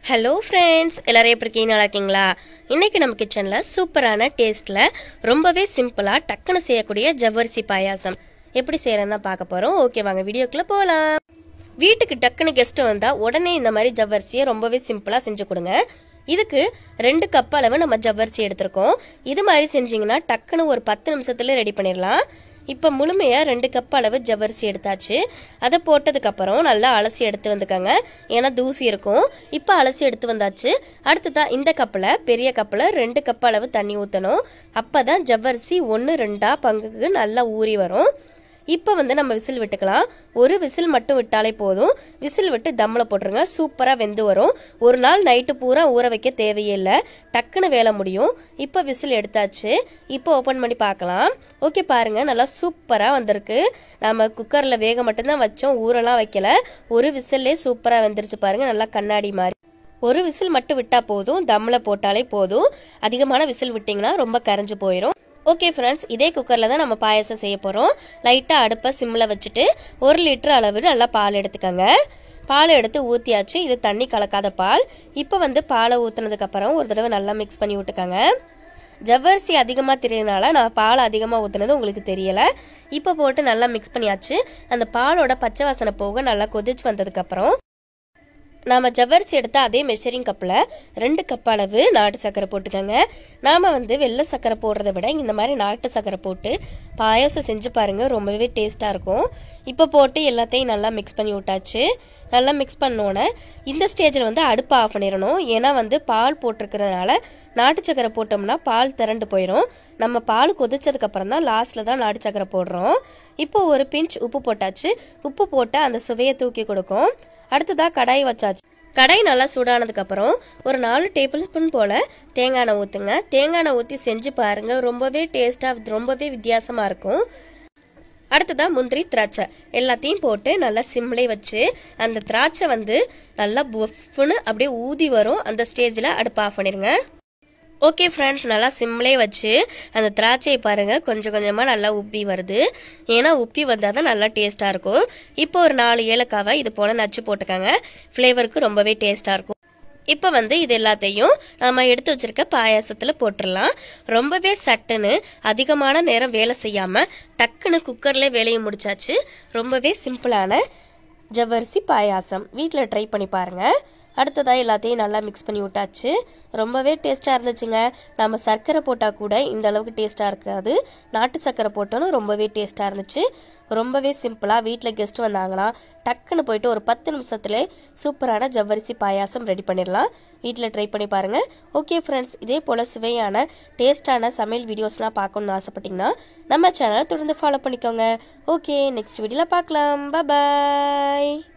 hello friends எல்லாரும் எப்படி இருக்கீங்க நல்லா இருக்கீங்களா இன்னைக்கு நம்ம கிச்சனில் சூப்பரான டேஸ்ட்டில் ரொம்பவே சிம்பிளாக டக்குன்னு செய்யக்கூடிய ஜவ்வரிசி பாயாசம் எப்படி செய்யறதுன்னு தான் பார்க்க போகிறோம் ஓகே வாங்க வீடியோக்குள்ளே போகலாம் வீட்டுக்கு டக்குன்னு கெஸ்ட்டு வந்தால் உடனே இந்த மாதிரி ஜவ்வரிசியை ரொம்பவே சிம்பிளாக செஞ்சு கொடுங்க இதுக்கு ரெண்டு கப் அளவு நம்ம ஜவ்வரிசி எடுத்திருக்கோம் இது மாதிரி செஞ்சீங்கன்னா டக்குன்னு ஒரு பத்து நிமிஷத்துல ரெடி பண்ணிடலாம் இப்போ முழுமையாக ரெண்டு கப் அளவு ஜவ்வரிசி எடுத்தாச்சு அதை போட்டதுக்கப்புறம் நல்லா அலசி எடுத்து வந்துக்கோங்க ஏன்னா தூசி இருக்கும் இப்போ அலசி எடுத்து வந்தாச்சு அடுத்ததான் இந்த கப்பில் பெரிய கப்பில் ரெண்டு கப் அளவு தண்ணி ஊற்றணும் அப்போ தான் ஜவ்வரிசி ஒன்று ரெண்டாக பங்குக்கு நல்லா ஊறி வரும் இப்போ வந்து நம்ம விசில் விட்டுக்கலாம் ஒரு விசில் மட்டும் விட்டாலே போதும் விசில் விட்டு தம்மில் போட்டுருங்க சூப்பராக வெந்து வரும் ஒரு நாள் நைட்டு பூரா ஊற வைக்க தேவையே இல்லை டக்குன்னு வேலை முடியும் இப்போ விசில் எடுத்தாச்சு இப்போ ஓப்பன் பண்ணி பார்க்கலாம் ஓகே பாருங்கள் நல்லா சூப்பராக வந்திருக்கு நம்ம குக்கரில் வேக மட்டும்தான் வச்சோம் ஊரெல்லாம் வைக்கல ஒரு விசில்லே சூப்பராக வெந்துருச்சு பாருங்கள் நல்லா கண்ணாடி மாதிரி ஒரு விசில் மட்டும் விட்டால் போதும் தம்மில் போட்டாலே போதும் அதிகமான விசில் விட்டிங்கன்னா ரொம்ப கரைஞ்சு போயிடும் ஓகே ஃப்ரெண்ட்ஸ் இதே குக்கரில் தான் நம்ம பாயசம் செய்ய போகிறோம் லைட்டாக அடுப்பை சிம்மில் வச்சுட்டு ஒரு லிட்டர் அளவு நல்லா பால் எடுத்துக்கோங்க பால் எடுத்து ஊற்றியாச்சு இது தண்ணி கலக்காத பால் இப்போ வந்து பாலை ஊற்றுனதுக்கப்புறம் ஒரு தடவை நல்லா மிக்ஸ் பண்ணி விட்டுக்கோங்க ஜவ்வரிசி அதிகமாக தெரியறதுனால நான் பால் அதிகமாக ஊற்றுனது உங்களுக்கு தெரியலை இப்போ போட்டு நல்லா மிக்ஸ் பண்ணியாச்சு அந்த பாலோட பச்சை வாசனை போக நல்லா கொதிச்சு வந்ததுக்கப்புறம் நாம் ஜவ்வரிசி எடுத்த அதே மெஷரிங் கப்பில் ரெண்டு கப் அளவு நாட்டு சர்க்கரை போட்டுக்கோங்க நாம் வந்து வெள்ளை சர்க்கரை போடுறத விட இந்த மாதிரி நாட்டு சர்க்கரை போட்டு பாயாசம் செஞ்சு பாருங்கள் ரொம்பவே டேஸ்ட்டாக இருக்கும் இப்போ போட்டு எல்லாத்தையும் நல்லா மிக்ஸ் பண்ணி விட்டாச்சு நல்லா மிக்ஸ் பண்ணோன்னே இந்த ஸ்டேஜில் வந்து அடுப்பை ஆஃப் பண்ணிடணும் ஏன்னா வந்து பால் போட்டிருக்கிறதுனால நாட்டு சக்கரை போட்டோம்னா பால் திரண்டு போயிடும் நம்ம பால் கொதிச்சதுக்கப்புறம் தான் லாஸ்ட்டில் தான் நாட்டு சக்கரை போடுறோம் இப்போ ஒரு பிஞ்ச் உப்பு போட்டாச்சு உப்பு போட்டு அந்த சுவையை தூக்கி கொடுக்கும் அடுத்ததாக கடாய் வச்சாச்சு கடாய் நல்லா சூடானதுக்கப்புறம் ஒரு நாலு டேபிள் ஸ்பூன் போல் தேங்காய் எண்ணெய் ஊற்றுங்க தேங்காய் எண்ணெய் ஊற்றி செஞ்சு பாருங்கள் ரொம்பவே டேஸ்ட்டாக ரொம்பவே வித்தியாசமாக இருக்கும் அடுத்ததாக முந்திரி திராட்சை எல்லாத்தையும் போட்டு நல்லா சிம்லே வச்சு அந்த திராட்சை வந்து நல்லா புஃப்னு அப்படியே ஊதி வரும் அந்த ஸ்டேஜில் அடுப்பு ஆஃப் பண்ணிடுங்க ஓகே ஃப்ரெண்ட்ஸ் நல்லா சிம்லே வச்சு அந்த திராட்சையை பாருங்கள் கொஞ்சம் கொஞ்சமாக நல்லா உப்பி வருது ஏன்னா உப்பி வந்தால் தான் நல்லா டேஸ்ட்டாக இருக்கும் இப்போ ஒரு நாலு ஏலக்காவை இது போல் நச்சு போட்டுக்கோங்க ஃப்ளேவருக்கு ரொம்பவே டேஸ்ட்டாக இருக்கும் இப்போ வந்து இது எல்லாத்தையும் நம்ம எடுத்து வச்சிருக்க பாயாசத்தில் போட்டுடலாம் ரொம்பவே சட்டுன்னு அதிகமான நேரம் வேலை செய்யாமல் டக்குன்னு குக்கர்லேயே வேலையை முடிச்சாச்சு ரொம்பவே சிம்பிளான ஜவ்வரிசி பாயாசம் வீட்டில் ட்ரை பண்ணி பாருங்கள் அடுத்ததாக எல்லாத்தையும் நல்லா மிக்ஸ் பண்ணி விட்டாச்சு ரொம்பவே டேஸ்ட்டாக இருந்துச்சுங்க நம்ம சர்க்கரை போட்டால் கூட இந்த அளவுக்கு டேஸ்ட்டாக இருக்காது நாட்டு சர்க்கரை போட்டோன்னு ரொம்பவே டேஸ்ட்டாக இருந்துச்சு ரொம்பவே சிம்பிளாக வீட்டில் கெஸ்ட் வந்தாங்கன்னா டக்குன்னு போயிட்டு ஒரு பத்து நிமிஷத்துல சூப்பரான ஜவ்வரிசி பாயாசம் ரெடி பண்ணிடலாம் வீட்டில் ட்ரை பண்ணி பாருங்கள் ஓகே ஃப்ரெண்ட்ஸ் இதே போல் சுவையான டேஸ்ட்டான சமையல் வீடியோஸ்லாம் பார்க்கணுன்னு ஆசைப்பட்டிங்கன்னா நம்ம சேனலை தொடர்ந்து ஃபாலோ பண்ணிக்கோங்க ஓகே நெக்ஸ்ட் வீடியோவில் பார்க்கலாம் பாய்